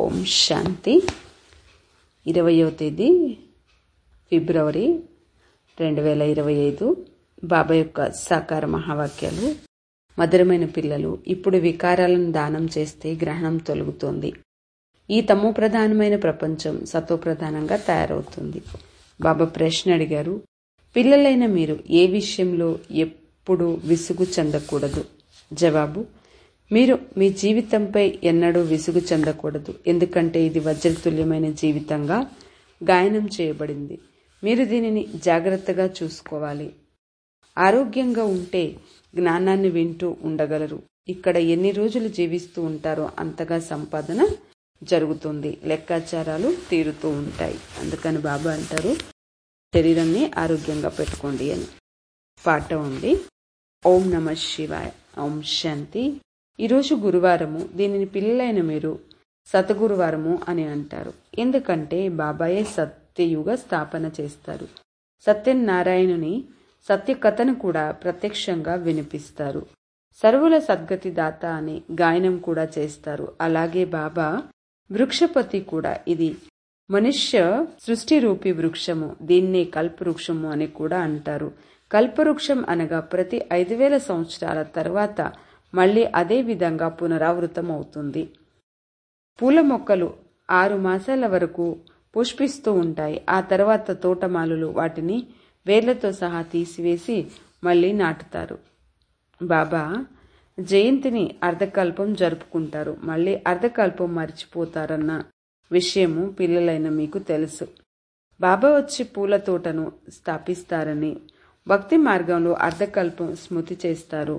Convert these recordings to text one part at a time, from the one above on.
ఓం శాంతి ఇరవయో తేదీ ఫిబ్రవరి రెండు వేల ఇరవై ఐదు బాబా యొక్క సాకార మహావాక్యాలు మధురమైన పిల్లలు ఇప్పుడు వికారాలను దానం చేస్తే గ్రహణం తొలగుతోంది ఈ తమో ప్రధానమైన ప్రపంచం సతో ప్రధానంగా తయారవుతుంది బాబా ప్రశ్న అడిగారు పిల్లలైన మీరు ఏ విషయంలో ఎప్పుడు విసుగు చెందకూడదు జవాబు మీరు మీ జీవితంపై ఎన్నడూ విసుగు చెందకూడదు ఎందుకంటే ఇది వజ్రతుల్యమైన జీవితంగా గాయనం చేయబడింది మీరు దీనిని జాగ్రత్తగా చూసుకోవాలి ఆరోగ్యంగా ఉంటే జ్ఞానాన్ని వింటూ ఉండగలరు ఇక్కడ ఎన్ని రోజులు జీవిస్తూ ఉంటారో అంతగా సంపాదన జరుగుతుంది లెక్కాచారాలు తీరుతూ ఉంటాయి అందుకని బాబా అంటారు శరీరాన్ని ఆరోగ్యంగా పెట్టుకోండి అని పాట ఉంది ఓం నమ శివాయ ఓం శాంతి ఈరోజు గురువారము దీనిని పిల్లలైన మీరు సతగురువారము అని అంటారు ఎందుకంటే బాబాయే సత్యయుగ స్థాపన చేస్తారు సత్యనారాయణుని సత్యకథను కూడా ప్రత్యక్షంగా వినిపిస్తారు సర్వుల సద్గతి దాత అని గాయనం కూడా చేస్తారు అలాగే బాబా వృక్షపతి కూడా ఇది మనుష్య సృష్టి రూపి వృక్షము దీన్నే కల్పవృక్షము అని కూడా అంటారు కల్పవృక్షం అనగా ప్రతి ఐదు వేల సంవత్సరాల తర్వాత మళ్ళీ అదే విధంగా పునరావృతం అవుతుంది పూల మొక్కలు ఆరు మాసాల వరకు పుష్పిస్తూ ఉంటాయి ఆ తర్వాత తోటమాలులు వాటిని వేర్లతో సహా తీసివేసి మళ్ళీ నాటుతారు బాబా జయంతిని అర్ధకల్పం జరుపుకుంటారు మళ్ళీ అర్ధకల్పం మర్చిపోతారన్న విషయము పిల్లలైన మీకు తెలుసు బాబా వచ్చి పూల తోటను స్థాపిస్తారని భక్తి మార్గంలో అర్ధకల్పం స్మృతి చేస్తారు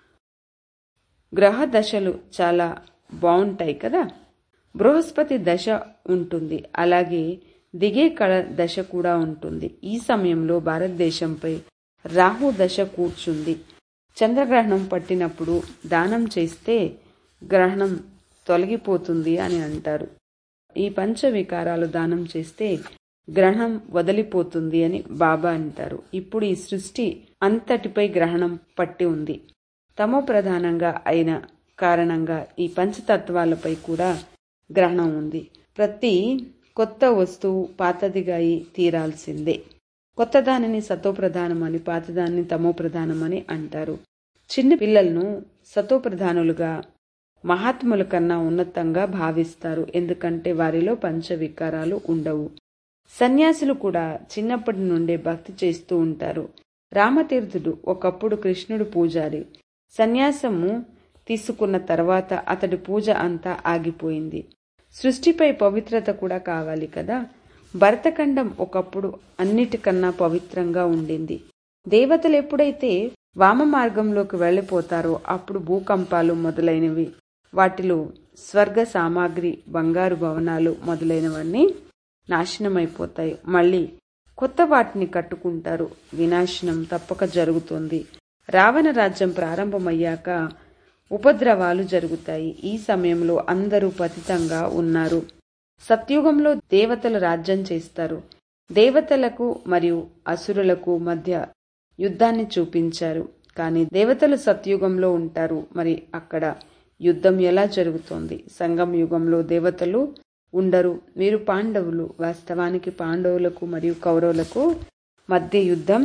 గ్రహ దశలు చాలా బాగుంటాయి కదా బృహస్పతి దశ ఉంటుంది అలాగే దిగే కళ దశ కూడా ఉంటుంది ఈ సమయంలో భారతదేశంపై రాహు దశ కూర్చుంది చంద్రగ్రహణం పట్టినప్పుడు దానం చేస్తే గ్రహణం తొలగిపోతుంది అని అంటారు ఈ పంచ వికారాలు దానం చేస్తే గ్రహణం వదిలిపోతుంది అని బాబా అంటారు ఇప్పుడు ఈ సృష్టి అంతటిపై గ్రహణం పట్టి ఉంది తమో ప్రధానంగా అయిన కారణంగా ఈ పంచతత్వాలపై కూడా గ్రహణం ఉంది ప్రతి కొత్త వస్తువు పాతదిగా అయి తీరాల్సిందే కొత్త దానిని సతో ప్రధానమని పాతదాన్ని తమో ప్రధానమని అంటారు చిన్న పిల్లలను సతో ప్రధానులుగా మహాత్ముల కన్నా ఉన్నతంగా భావిస్తారు ఎందుకంటే వారిలో పంచ వికారాలు ఉండవు సన్యాసులు కూడా చిన్నప్పటి నుండే భక్తి చేస్తూ ఉంటారు రామతీర్థుడు ఒకప్పుడు కృష్ణుడు పూజారి సన్యాసము తీసుకున్న తర్వాత అతడి పూజ అంతా ఆగిపోయింది సృష్టిపై పవిత్రత కూడా కావాలి కదా భరతఖండం ఒకప్పుడు అన్నిటికన్నా పవిత్రంగా ఉండింది దేవతలు ఎప్పుడైతే వామ మార్గంలోకి వెళ్ళిపోతారో అప్పుడు భూకంపాలు మొదలైనవి వాటిలో స్వర్గ సామాగ్రి బంగారు భవనాలు మొదలైనవన్నీ నాశనమైపోతాయి మళ్ళీ కొత్త వాటిని కట్టుకుంటారు వినాశనం తప్పక జరుగుతుంది రావణ రాజ్యం ప్రారంభమయ్యాక ఉపద్రవాలు జరుగుతాయి ఈ సమయంలో అందరూ పతితంగా ఉన్నారు సత్యుగంలో దేవతలు రాజ్యం చేస్తారు దేవతలకు మరియు అసురులకు మధ్య యుద్ధాన్ని చూపించారు కానీ దేవతలు సత్యుగంలో ఉంటారు మరి అక్కడ యుద్ధం ఎలా జరుగుతోంది సంగం యుగంలో దేవతలు ఉండరు వీరు పాండవులు వాస్తవానికి పాండవులకు మరియు కౌరవులకు మధ్య యుద్ధం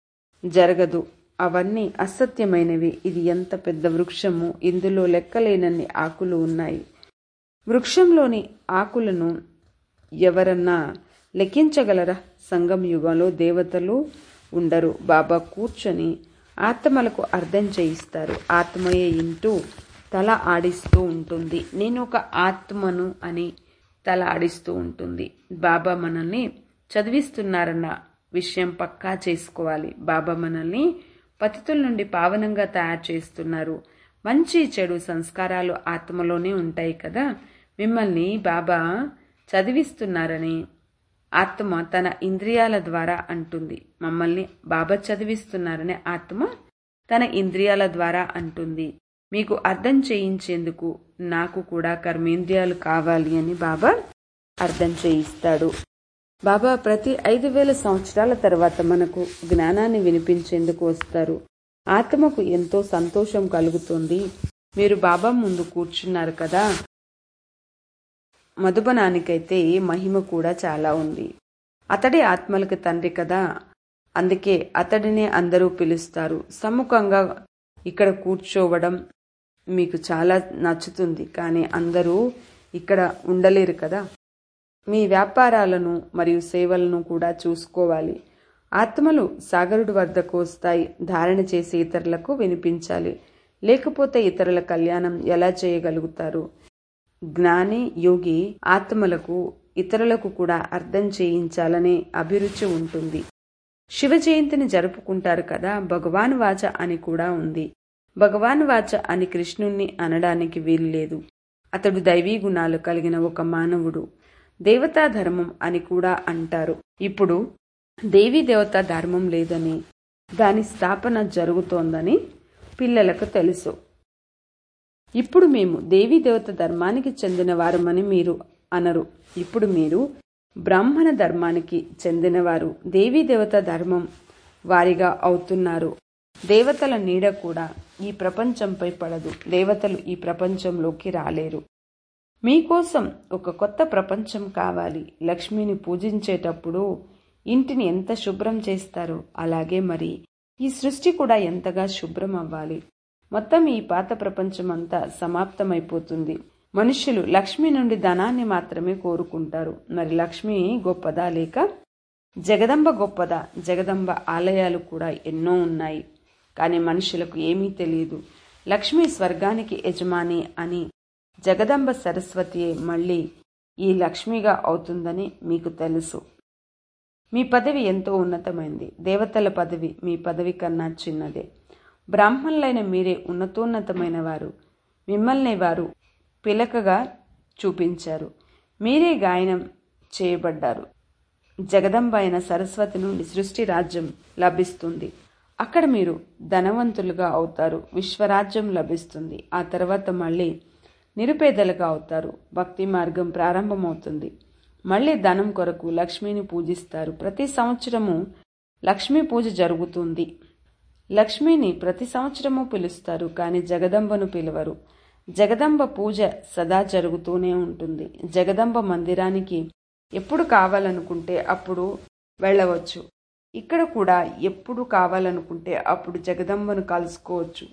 జరగదు అవన్నీ అసత్యమైనవి ఇది ఎంత పెద్ద వృక్షము ఇందులో లెక్కలేనన్ని ఆకులు ఉన్నాయి వృక్షంలోని ఆకులను ఎవరన్నా లెక్కించగలరా సంగం యుగంలో దేవతలు ఉండరు బాబా కూర్చొని ఆత్మలకు అర్థం చేయిస్తారు ఆత్మయే ఇంటూ తల ఆడిస్తూ ఉంటుంది నేను ఒక ఆత్మను అని తల ఆడిస్తూ ఉంటుంది బాబా మనల్ని చదివిస్తున్నారన్న విషయం పక్కా చేసుకోవాలి బాబా మనల్ని పతితుల నుండి పావనంగా తయారు చేస్తున్నారు మంచి చెడు సంస్కారాలు ఆత్మలోనే ఉంటాయి కదా మిమ్మల్ని బాబా చదివిస్తున్నారని ఆత్మ తన ఇంద్రియాల ద్వారా అంటుంది మమ్మల్ని బాబా చదివిస్తున్నారని ఆత్మ తన ఇంద్రియాల ద్వారా అంటుంది మీకు అర్థం చేయించేందుకు నాకు కూడా కర్మేంద్రియాలు కావాలి అని బాబా అర్థం చేయిస్తాడు బాబా ప్రతి ఐదు వేల సంవత్సరాల తర్వాత మనకు జ్ఞానాన్ని వినిపించేందుకు వస్తారు ఆత్మకు ఎంతో సంతోషం కలుగుతుంది మీరు బాబా ముందు కూర్చున్నారు కదా మధుబనానికైతే మహిమ కూడా చాలా ఉంది అతడే ఆత్మలకు తండ్రి కదా అందుకే అతడినే అందరూ పిలుస్తారు సమ్ముఖంగా ఇక్కడ కూర్చోవడం మీకు చాలా నచ్చుతుంది కానీ అందరూ ఇక్కడ ఉండలేరు కదా మీ వ్యాపారాలను మరియు సేవలను కూడా చూసుకోవాలి ఆత్మలు సాగరుడు వద్దకు వస్తాయి ధారణ చేసి ఇతరులకు వినిపించాలి లేకపోతే ఇతరుల కళ్యాణం ఎలా చేయగలుగుతారు జ్ఞాని యోగి ఆత్మలకు ఇతరులకు కూడా అర్థం చేయించాలనే అభిరుచి ఉంటుంది శివ జయంతిని జరుపుకుంటారు కదా భగవాన్ వాచ అని కూడా ఉంది భగవాన్ వాచ అని కృష్ణుణ్ణి అనడానికి వీల్లేదు అతడు దైవీ గుణాలు కలిగిన ఒక మానవుడు దేవతా ధర్మం అని కూడా అంటారు ఇప్పుడు దేవీ దేవతా ధర్మం లేదని దాని స్థాపన జరుగుతోందని పిల్లలకు తెలుసు ఇప్పుడు మేము దేవీ దేవత ధర్మానికి చెందిన వారమని మీరు అనరు ఇప్పుడు మీరు బ్రాహ్మణ ధర్మానికి చెందినవారు దేవీ దేవత ధర్మం వారిగా అవుతున్నారు దేవతల నీడ కూడా ఈ ప్రపంచంపై పడదు దేవతలు ఈ ప్రపంచంలోకి రాలేరు మీకోసం ఒక కొత్త ప్రపంచం కావాలి లక్ష్మిని పూజించేటప్పుడు ఇంటిని ఎంత శుభ్రం చేస్తారో అలాగే మరి ఈ సృష్టి కూడా ఎంతగా శుభ్రం అవ్వాలి మొత్తం ఈ పాత ప్రపంచం అంతా సమాప్తమైపోతుంది మనుషులు లక్ష్మి నుండి ధనాన్ని మాత్రమే కోరుకుంటారు మరి లక్ష్మి గొప్పదా లేక జగదంబ గొప్పదా జగదంబ ఆలయాలు కూడా ఎన్నో ఉన్నాయి కానీ మనుషులకు ఏమీ తెలియదు లక్ష్మి స్వర్గానికి యజమాని అని జగదంబ సరస్వతియే మళ్ళీ ఈ లక్ష్మిగా అవుతుందని మీకు తెలుసు మీ పదవి ఎంతో ఉన్నతమైంది దేవతల పదవి మీ పదవి కన్నా చిన్నదే బ్రాహ్మణులైన మీరే ఉన్నతోన్నతమైన వారు మిమ్మల్ని వారు పిలకగా చూపించారు మీరే గాయనం చేయబడ్డారు జగదంబ అయిన సరస్వతి నుండి సృష్టి రాజ్యం లభిస్తుంది అక్కడ మీరు ధనవంతులుగా అవుతారు విశ్వరాజ్యం లభిస్తుంది ఆ తర్వాత మళ్ళీ నిరుపేదలుగా అవుతారు భక్తి మార్గం ప్రారంభమవుతుంది మళ్ళీ ధనం కొరకు లక్ష్మిని పూజిస్తారు ప్రతి సంవత్సరము లక్ష్మీ పూజ జరుగుతుంది లక్ష్మిని ప్రతి సంవత్సరము పిలుస్తారు కానీ జగదంబను పిలవరు జగదంబ పూజ సదా జరుగుతూనే ఉంటుంది జగదంబ మందిరానికి ఎప్పుడు కావాలనుకుంటే అప్పుడు వెళ్ళవచ్చు ఇక్కడ కూడా ఎప్పుడు కావాలనుకుంటే అప్పుడు జగదంబను కలుసుకోవచ్చు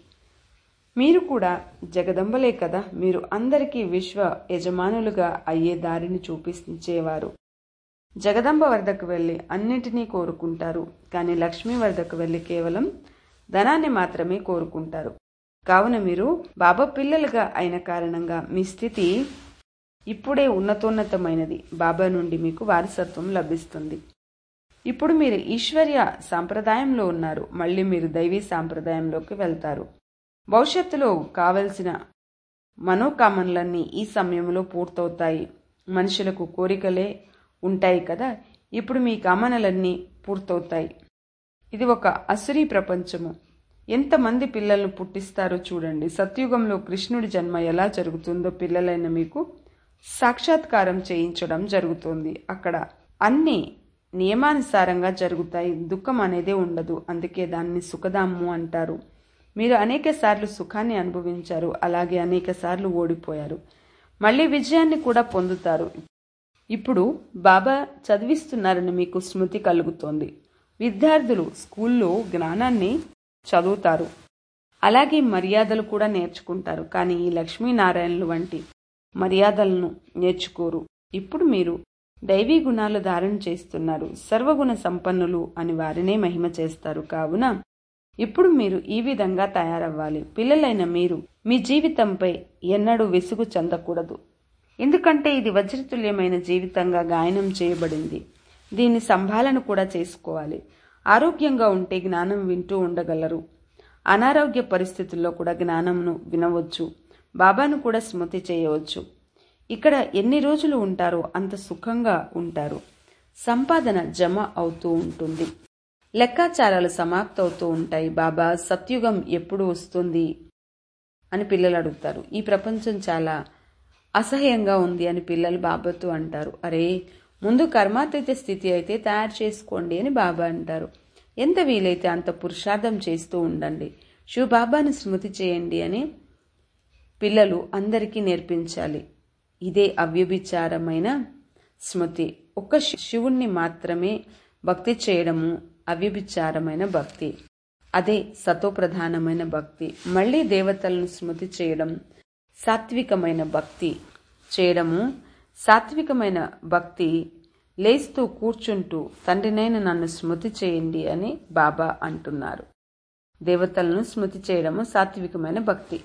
మీరు కూడా జగదంబలే కదా మీరు అందరికీ విశ్వ యజమానులుగా అయ్యే దారిని చూపించేవారు జగదంబ వద్దకు వెళ్ళి అన్నింటినీ కోరుకుంటారు కానీ లక్ష్మీ వద్దకు వెళ్ళి కేవలం ధనాన్ని మాత్రమే కోరుకుంటారు కావున మీరు బాబా పిల్లలుగా అయిన కారణంగా మీ స్థితి ఇప్పుడే ఉన్నతోన్నతమైనది బాబా నుండి మీకు వారసత్వం లభిస్తుంది ఇప్పుడు మీరు ఈశ్వర్య సాంప్రదాయంలో ఉన్నారు మళ్ళీ మీరు దైవీ సాంప్రదాయంలోకి వెళ్తారు భవిష్యత్తులో కావలసిన మనోకామనలన్నీ ఈ సమయంలో పూర్తవుతాయి మనుషులకు కోరికలే ఉంటాయి కదా ఇప్పుడు మీ కామనలన్నీ పూర్తవుతాయి ఇది ఒక అసురీ ప్రపంచము ఎంతమంది పిల్లలను పుట్టిస్తారో చూడండి సత్యుగంలో కృష్ణుడి జన్మ ఎలా జరుగుతుందో పిల్లలైన మీకు సాక్షాత్కారం చేయించడం జరుగుతుంది అక్కడ అన్ని నియమానుసారంగా జరుగుతాయి దుఃఖం అనేదే ఉండదు అందుకే దాన్ని సుఖదాము అంటారు మీరు అనేక సార్లు సుఖాన్ని అనుభవించారు అలాగే అనేక సార్లు ఓడిపోయారు మళ్ళీ విజయాన్ని కూడా పొందుతారు ఇప్పుడు బాబా చదివిస్తున్నారని మీకు స్మృతి కలుగుతోంది విద్యార్థులు స్కూల్లో జ్ఞానాన్ని చదువుతారు అలాగే మర్యాదలు కూడా నేర్చుకుంటారు కానీ ఈ లక్ష్మీనారాయణలు వంటి మర్యాదలను నేర్చుకోరు ఇప్పుడు మీరు దైవీ గుణాలు ధారణ చేస్తున్నారు సర్వగుణ సంపన్నులు అని వారినే మహిమ చేస్తారు కావున ఇప్పుడు మీరు ఈ విధంగా తయారవ్వాలి పిల్లలైన మీరు మీ జీవితంపై ఎన్నడూ విసుగు చెందకూడదు ఎందుకంటే ఇది వజ్రతుల్యమైన జీవితంగా గాయనం చేయబడింది దీన్ని సంభాలన కూడా చేసుకోవాలి ఆరోగ్యంగా ఉంటే జ్ఞానం వింటూ ఉండగలరు అనారోగ్య పరిస్థితుల్లో కూడా జ్ఞానంను వినవచ్చు బాబాను కూడా స్మృతి చేయవచ్చు ఇక్కడ ఎన్ని రోజులు ఉంటారో అంత సుఖంగా ఉంటారు సంపాదన జమ అవుతూ ఉంటుంది లెక్కాచారాలు సమాప్తవుతూ ఉంటాయి బాబా సత్యుగం ఎప్పుడు వస్తుంది అని పిల్లలు అడుగుతారు ఈ ప్రపంచం చాలా అసహ్యంగా ఉంది అని పిల్లలు బాబాతో అంటారు అరే ముందు కర్మాతీత స్థితి అయితే తయారు చేసుకోండి అని బాబా అంటారు ఎంత వీలైతే అంత పురుషార్థం చేస్తూ ఉండండి శివ బాబాను స్మృతి చేయండి అని పిల్లలు అందరికీ నేర్పించాలి ఇదే అవ్యభిచారమైన స్మృతి ఒక్క శి- శివుణ్ణి మాత్రమే భక్తి చేయడము అవ్యభిచారమైన భక్తి అదే సతోప్రధానమైన భక్తి మళ్ళీ దేవతలను స్మృతి చేయడం సాత్వికమైన భక్తి చేయడము సాత్వికమైన భక్తి లేస్తూ కూర్చుంటూ తండ్రినైన నన్ను స్మృతి చేయండి అని బాబా అంటున్నారు దేవతలను స్మృతి చేయడము సాత్వికమైన భక్తి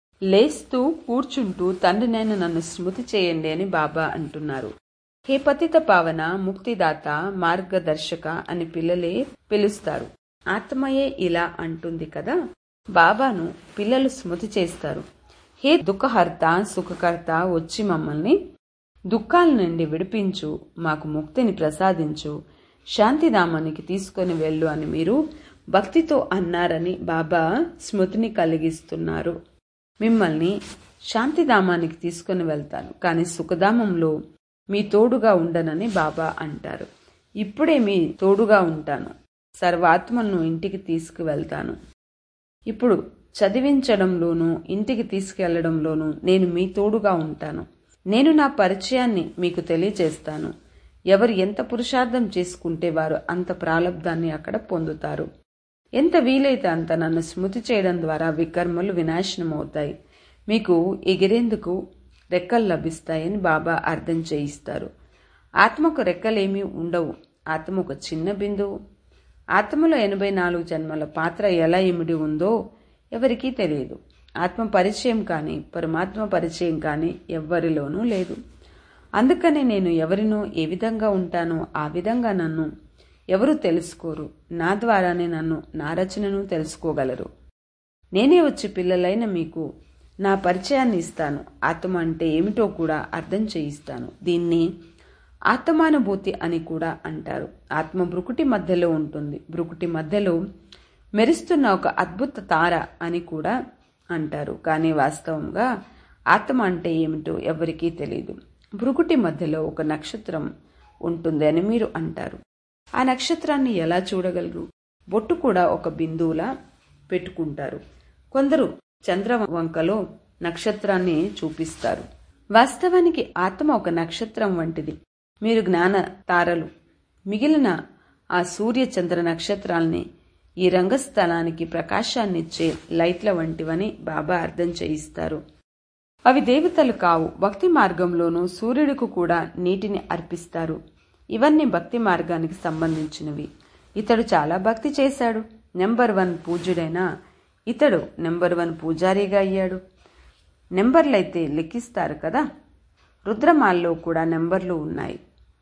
లేస్తూ కూర్చుంటూ తండ్రినైన నన్ను స్మృతి చేయండి అని బాబా అంటున్నారు హే పతిత పావన ముక్తిదాత మార్గదర్శక అని పిల్లలే పిలుస్తారు ఆత్మయే ఇలా అంటుంది కదా బాబాను పిల్లలు స్మృతి చేస్తారు హే దుఃఖహర్త సుఖకర్త వచ్చి మమ్మల్ని దుఃఖాల నుండి విడిపించు మాకు ముక్తిని ప్రసాదించు శాంతిధామానికి తీసుకొని వెళ్ళు అని మీరు భక్తితో అన్నారని బాబా స్మృతిని కలిగిస్తున్నారు మిమ్మల్ని శాంతిధామానికి తీసుకొని వెళ్తాను కానీ సుఖధామంలో మీ తోడుగా ఉండనని బాబా అంటారు ఇప్పుడే మీ తోడుగా ఉంటాను సర్వాత్మలను ఇంటికి తీసుకువెళ్తాను ఇప్పుడు చదివించడంలోనూ ఇంటికి తీసుకెళ్లడంలోనూ నేను మీ తోడుగా ఉంటాను నేను నా పరిచయాన్ని మీకు తెలియజేస్తాను ఎవరు ఎంత పురుషార్థం చేసుకుంటే వారు అంత ప్రాలబ్ధాన్ని అక్కడ పొందుతారు ఎంత వీలైతే అంత నన్ను స్మృతి చేయడం ద్వారా వికర్మలు వినాశనం అవుతాయి మీకు ఎగిరేందుకు రెక్కలు లభిస్తాయని బాబా అర్థం చేయిస్తారు ఆత్మకు రెక్కలేమీ ఉండవు ఆత్మ ఒక చిన్న బిందువు ఆత్మలో ఎనభై నాలుగు జన్మల పాత్ర ఎలా ఇమిడి ఉందో ఎవరికీ తెలియదు ఆత్మ పరిచయం కానీ పరమాత్మ పరిచయం కానీ ఎవ్వరిలోనూ లేదు అందుకని నేను ఎవరినో ఏ విధంగా ఉంటానో ఆ విధంగా నన్ను ఎవరు తెలుసుకోరు నా ద్వారానే నన్ను నా రచనను తెలుసుకోగలరు నేనే వచ్చి పిల్లలైన మీకు నా పరిచయాన్ని ఇస్తాను ఆత్మ అంటే ఏమిటో కూడా అర్థం చేయిస్తాను దీన్ని ఆత్మానుభూతి అని కూడా అంటారు ఆత్మ బ్రుకుటి మధ్యలో ఉంటుంది బ్రుకుటి మధ్యలో మెరుస్తున్న ఒక అద్భుత తార అని కూడా అంటారు కానీ వాస్తవంగా ఆత్మ అంటే ఏమిటో ఎవరికీ తెలియదు భృకుటి మధ్యలో ఒక నక్షత్రం ఉంటుంది అని మీరు అంటారు ఆ నక్షత్రాన్ని ఎలా చూడగలరు బొట్టు కూడా ఒక బిందువులా పెట్టుకుంటారు కొందరు చంద్రవంకలో నక్షత్రాన్ని చూపిస్తారు వాస్తవానికి ఆత్మ ఒక నక్షత్రం వంటిది మీరు జ్ఞాన తారలు మిగిలిన ఆ సూర్య చంద్ర నక్షత్రాల్ని ఈ రంగస్థలానికి ప్రకాశాన్నిచ్చే లైట్ల వంటివని బాబా అర్థం చేయిస్తారు అవి దేవతలు కావు భక్తి మార్గంలోనూ సూర్యుడికి కూడా నీటిని అర్పిస్తారు ఇవన్నీ భక్తి మార్గానికి సంబంధించినవి ఇతడు చాలా భక్తి చేశాడు నెంబర్ వన్ పూజ్యుడైన ఇతడు నెంబర్ వన్ పూజారిగా అయ్యాడు నెంబర్లైతే లెక్కిస్తారు కదా రుద్రమాల్లో కూడా నెంబర్లు ఉన్నాయి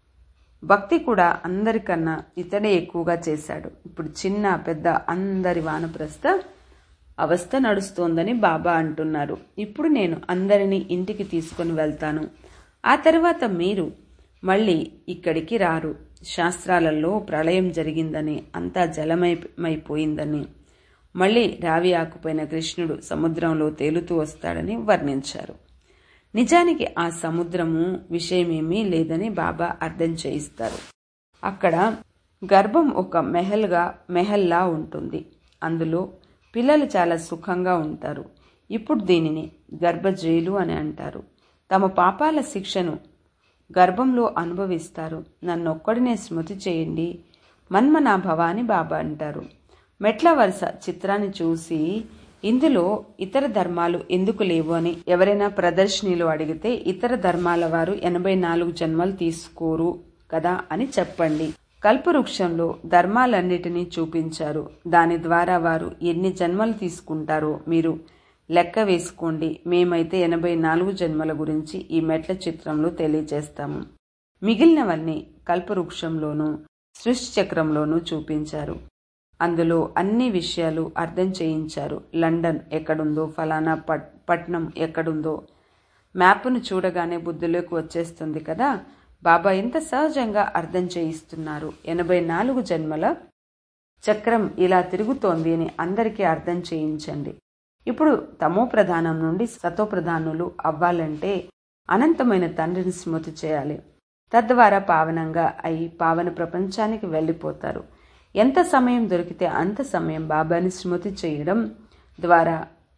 భక్తి కూడా అందరికన్నా ఇతడే ఎక్కువగా చేశాడు ఇప్పుడు చిన్న పెద్ద అందరి వానప్రస్థ అవస్థ నడుస్తోందని బాబా అంటున్నారు ఇప్పుడు నేను అందరినీ ఇంటికి తీసుకొని వెళ్తాను ఆ తర్వాత మీరు మళ్ళీ ఇక్కడికి రారు శాస్త్రాలలో ప్రళయం జరిగిందని అంతా జలమైపోయిందని మళ్ళీ రావి ఆకుపోయిన కృష్ణుడు సముద్రంలో తేలుతూ వస్తాడని వర్ణించారు నిజానికి ఆ సముద్రము విషయమేమీ లేదని బాబా అర్థం చేయిస్తారు అక్కడ గర్భం ఒక మెహల్గా మెహల్లా ఉంటుంది అందులో పిల్లలు చాలా సుఖంగా ఉంటారు ఇప్పుడు దీనిని గర్భజైలు అని అంటారు తమ పాపాల శిక్షను గర్భంలో అనుభవిస్తారు నన్నొక్కడినే స్మృతి చేయండి మన్మనాభవ అని బాబా అంటారు మెట్ల వరుస చిత్రాన్ని చూసి ఇందులో ఇతర ధర్మాలు ఎందుకు లేవు అని ఎవరైనా ప్రదర్శనలో అడిగితే ఇతర ధర్మాల వారు ఎనభై నాలుగు జన్మలు తీసుకోరు కదా అని చెప్పండి కల్పవృక్షంలో ధర్మాలన్నిటినీ చూపించారు దాని ద్వారా వారు ఎన్ని జన్మలు తీసుకుంటారో మీరు లెక్క వేసుకోండి మేమైతే ఎనభై నాలుగు జన్మల గురించి ఈ మెట్ల చిత్రంలో తెలియజేస్తాము మిగిలినవన్నీ కల్పవృక్షంలోనూ సృష్టి చక్రంలోనూ చూపించారు అందులో అన్ని విషయాలు అర్థం చేయించారు లండన్ ఎక్కడుందో ఫలానా పట్ పట్నం ఎక్కడుందో మ్యాప్ను చూడగానే బుద్ధిలోకి వచ్చేస్తుంది కదా బాబా ఎంత సహజంగా అర్థం చేయిస్తున్నారు ఎనభై నాలుగు జన్మల చక్రం ఇలా తిరుగుతోంది అని అందరికీ అర్థం చేయించండి ఇప్పుడు తమో ప్రధానం నుండి సతో ప్రధానులు అవ్వాలంటే అనంతమైన తండ్రిని స్మృతి చేయాలి తద్వారా పావనంగా అయి పావన ప్రపంచానికి వెళ్ళిపోతారు ఎంత సమయం దొరికితే అంత సమయం బాబాని స్మృతి చేయడం ద్వారా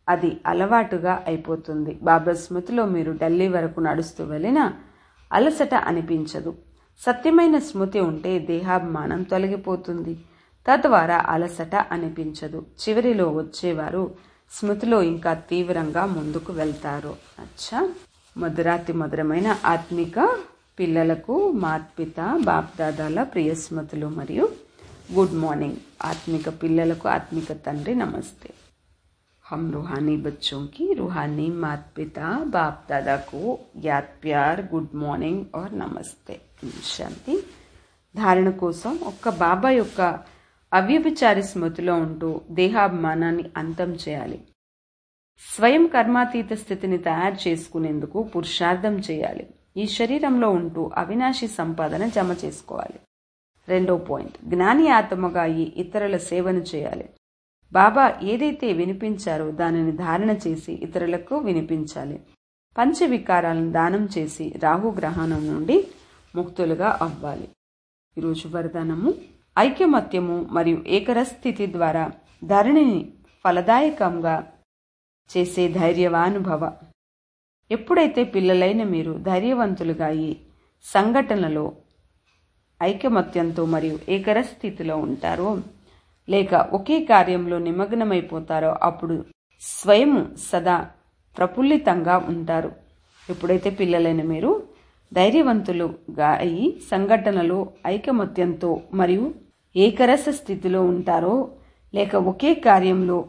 అది అలవాటుగా అయిపోతుంది బాబా స్మృతిలో మీరు ఢిల్లీ వరకు నడుస్తూ వెళ్ళినా అలసట అనిపించదు సత్యమైన స్మృతి ఉంటే దేహాభిమానం తొలగిపోతుంది తద్వారా అలసట అనిపించదు చివరిలో వచ్చేవారు స్మృతిలో ఇంకా తీవ్రంగా ముందుకు వెళ్తారు అచ్చా మధురాతి మధురమైన ఆత్మిక పిల్లలకు మాత్పిత బాప్దాదాల ప్రియ స్మృతులు మరియు గుడ్ మార్నింగ్ ఆత్మిక పిల్లలకు ఆత్మిక తండ్రి నమస్తే हम रूहानी बच्चों की रूहानी माता पिता बाप दादा को याद प्यार గుడ్ మార్నింగ్ और నమస్తే శాంతి ధారణ కోసం ఒక్క బాబా యొక్క అవ్యభిచారి స్మృతిలో ఉంటూ దేహాభిమానాన్ని అంతం చేయాలి స్వయం కర్మాతీత స్థితిని తయారు చేసుకునేందుకు పురుషార్థం చేయాలి ఈ శరీరంలో ఉంటూ అవినాశి సంపాదన జమ చేసుకోవాలి రెండో పాయింట్ జ్ఞాని ఆత్మగా ఈ ఇతరుల సేవను చేయాలి బాబా ఏదైతే వినిపించారో దానిని ధారణ చేసి ఇతరులకు వినిపించాలి పంచవికారాలను దానం చేసి రాహుగ్రహణం నుండి ముక్తులుగా అవ్వాలి ఈరోజు వరదానము ఐక్యమత్యము మరియు ఏకరస్థితి ద్వారా ధరణిని ఫలదాయకంగా చేసే ధైర్యవానుభవ ఎప్పుడైతే పిల్లలైన మీరు ధైర్యవంతులుగా ఈ సంఘటనలో ఐకమత్యంతో మరియు ఏకరస్థితిలో ఉంటారో లేక ఒకే కార్యంలో నిమగ్నమైపోతారో అప్పుడు స్వయం సదా ప్రఫుల్లితంగా ఉంటారు ఎప్పుడైతే పిల్లలైన మీరు ధైర్యవంతులుగా అయి సంఘటనలో ఐకమత్యంతో మరియు ఏకరస స్థితిలో ఉంటారో లేక ఒకే కార్యంలో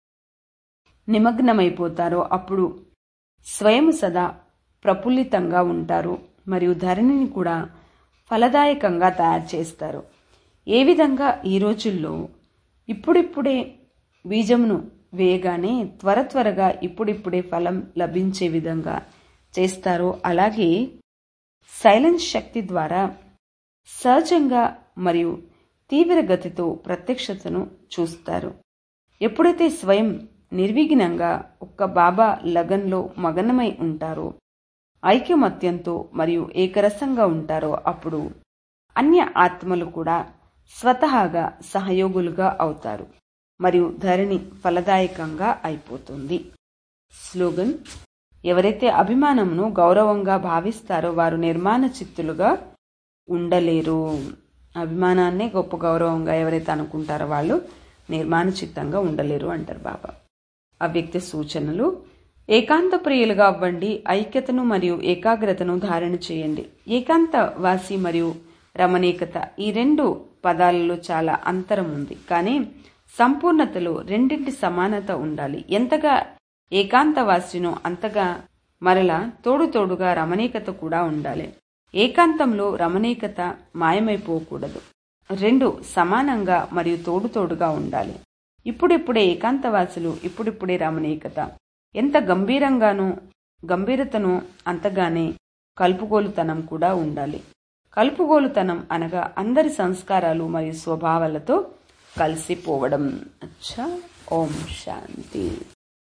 నిమగ్నమైపోతారో అప్పుడు స్వయం సదా ప్రఫుల్లితంగా ఉంటారు మరియు ధరణిని కూడా ఫలదాయకంగా తయారు చేస్తారు ఏ విధంగా ఈ రోజుల్లో ఇప్పుడిప్పుడే బీజమును వేయగానే త్వర త్వరగా ఇప్పుడిప్పుడే ఫలం లభించే విధంగా చేస్తారో అలాగే సైలెన్స్ శక్తి ద్వారా సహజంగా మరియు తీవ్ర గతితో ప్రత్యక్షతను చూస్తారు ఎప్పుడైతే స్వయం నిర్విఘ్నంగా ఒక్క బాబా లగన్లో మగనమై ఉంటారో ఐక్యమత్యంతో మరియు ఏకరసంగా ఉంటారో అప్పుడు అన్య ఆత్మలు కూడా స్వతహాగా సహయోగులుగా అవుతారు మరియు ధరణి ఫలదాయకంగా అయిపోతుంది స్లోగన్ ఎవరైతే అభిమానంను గౌరవంగా భావిస్తారో వారు నిర్మాణ చిత్తులుగా ఉండలేరు అభిమానాన్నే గొప్ప గౌరవంగా ఎవరైతే అనుకుంటారో వాళ్ళు నిర్మాణ చిత్తంగా ఉండలేరు అంటారు బాబా అవ్యక్త సూచనలు ఏకాంత ప్రియులుగా అవ్వండి ఐక్యతను మరియు ఏకాగ్రతను ధారణ చేయండి ఏకాంత వాసి మరియు రమణీకత ఈ రెండు పదాలలో చాలా అంతరం ఉంది కానీ సంపూర్ణతలో రెండింటి సమానత ఉండాలి ఎంతగా ఏకాంతవాసినో అంతగా మరలా తోడు తోడుగా రమణీకత కూడా ఉండాలి ఏకాంతంలో రమణీకత మాయమైపోకూడదు రెండు సమానంగా మరియు తోడు తోడుగా ఉండాలి ఇప్పుడిప్పుడే ఏకాంతవాసులు ఇప్పుడిప్పుడే రమణీకత ఎంత గంభీరంగానూ గంభీరతను అంతగానే కలుపుగోలుతనం కూడా ఉండాలి కలుపుగోలుతనం అనగా అందరి సంస్కారాలు మరియు స్వభావాలతో కలిసిపోవడం అచ్చా ఓం శాంతి